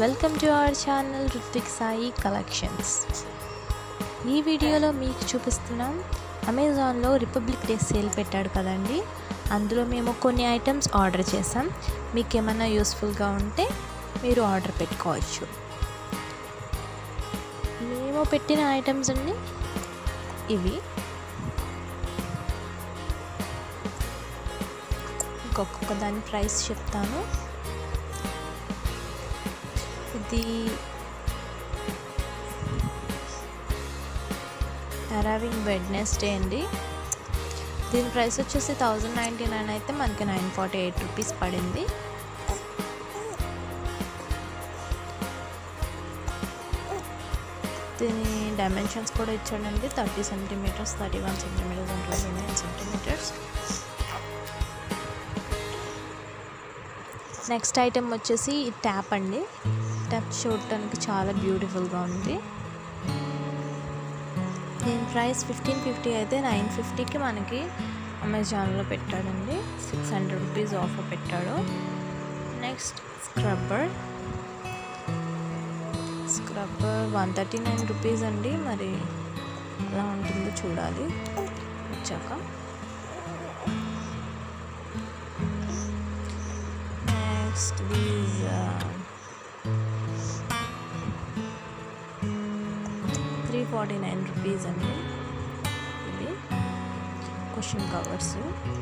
welcome to our channel Ruthvik Sai collections ఈ వీడియోలో మీకు చూపిస్తున్నాం అమెజాన్లో రిపబ్లిక్ డే సేల్ పెట్టాడు కదండి అందులో మేము కొన్ని ఐటమ్స్ ఆర్డర్ చేసాం మీకు ఏమైనా యూస్ఫుల్గా ఉంటే మీరు ఆర్డర్ పెట్టుకోవచ్చు మేము పెట్టిన ఐటమ్స్ అండి ఇవి ఇంకొక దాని ప్రైస్ చెప్తాను ఇది అరైవింగ్ వెడ్నెస్డే అండి దీని ప్రైస్ వచ్చేసి థౌజండ్ నైంటీ నైన్ అయితే మనకి నైన్ ఫార్టీ ఎయిట్ రూపీస్ పడింది దీని డైమెన్షన్స్ కూడా ఇచ్చాడండి thirty centimetres thirty one centimetres and twenty nine centimetres next item వచ్చేసి ఈ ట్యాప్ అండి ట్యాప్ చూడటానికి చాలా బ్యూటిఫుల్గా ఉంది దీని ప్రైస్ ఫిఫ్టీన్ ఫిఫ్టీ అయితే నైన్ ఫిఫ్టీకి మనకి అమెజాన్లో పెట్టాడండి సిక్స్ హండ్రెడ్ రూపీస్ ఆఫర్ పెట్టాడు next scrubber scrubber one thirty nine rupees అండి మరి ఎలా ఉంటుందో చూడాలి వచ్చాక next is uh, 349 రూపీస్ అండి ఇవి క్వశ్చన్ కవర్స్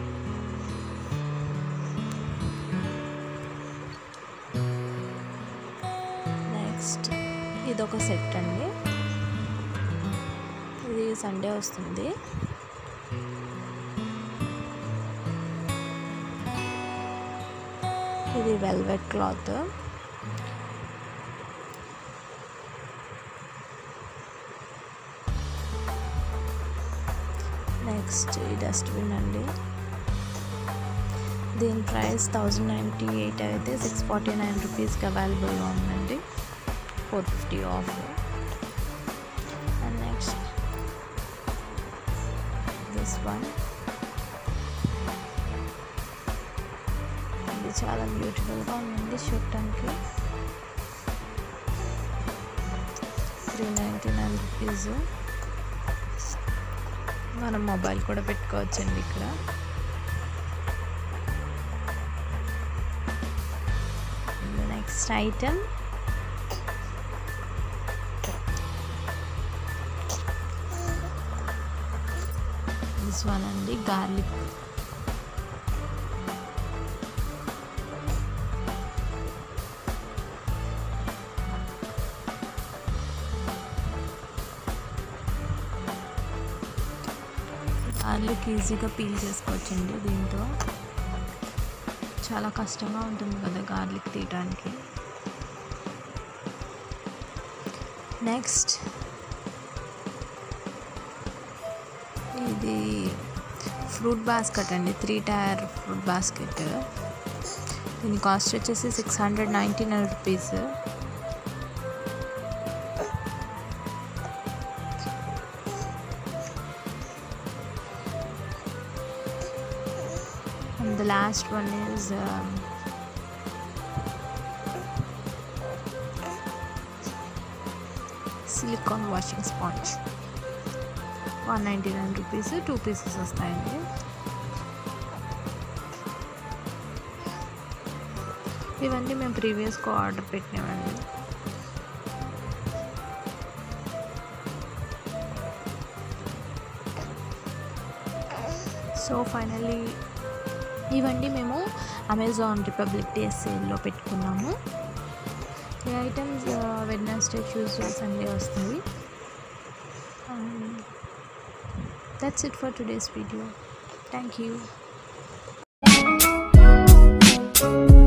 నెక్స్ట్ ఇదొక సెట్ అండి ఇది సండే వస్తుంది ఇది వెల్వెట్ క్లాత్ నెక్స్ట్ ఈ డస్ట్బిన్ అండి దీని ప్రైస్ థౌజండ్ నైంటీ ఎయిట్ అయితే సిక్స్ ఫార్టీ నైన్ రూపీస్కి అవైలబుల్గా ఉందండి four fifty off and next this one ఇది చాలా బ్యూటిఫుల్గా ఉందండి చూడటానికి త్రీ నైంటీ నైన్ రూపీస్ మనం మొబైల్ కూడా పెట్టుకోవచ్చండి ఇక్కడ నెక్స్ట్ ఐటమ్ దిస్ వన్ అండి గార్లిక్ గార్లిక్ ఈజీగా పీల్ చేసుకోవచ్చండి దీంతో చాలా కష్టంగా ఉంటుంది కదా గార్లిక్ తీయడానికి నెక్స్ట్ ఇది ఫ్రూట్ బాస్కెట్ అండి త్రీ టైర్ ఫ్రూట్ బాస్కెట్ దీని కాస్ట్ వచ్చేసి six hundred ninety nine rupees and the last one is um, silicone washing sponge one ninety nine rupees two pieces వస్తాయండి ఇవన్నీ మేము ప్రీవియస్గా ఆర్డర్ పెట్టినామండి సో ఫైనలీ ఇవన్నీ మేము అమెజాన్ రిపబ్లిక్ డే సేల్లో పెట్టుకున్నాము ఈ ఐటమ్స్ వెడ్నెస్డే ట్యూస్డే సండే వస్తాయి that's it for today's video thank you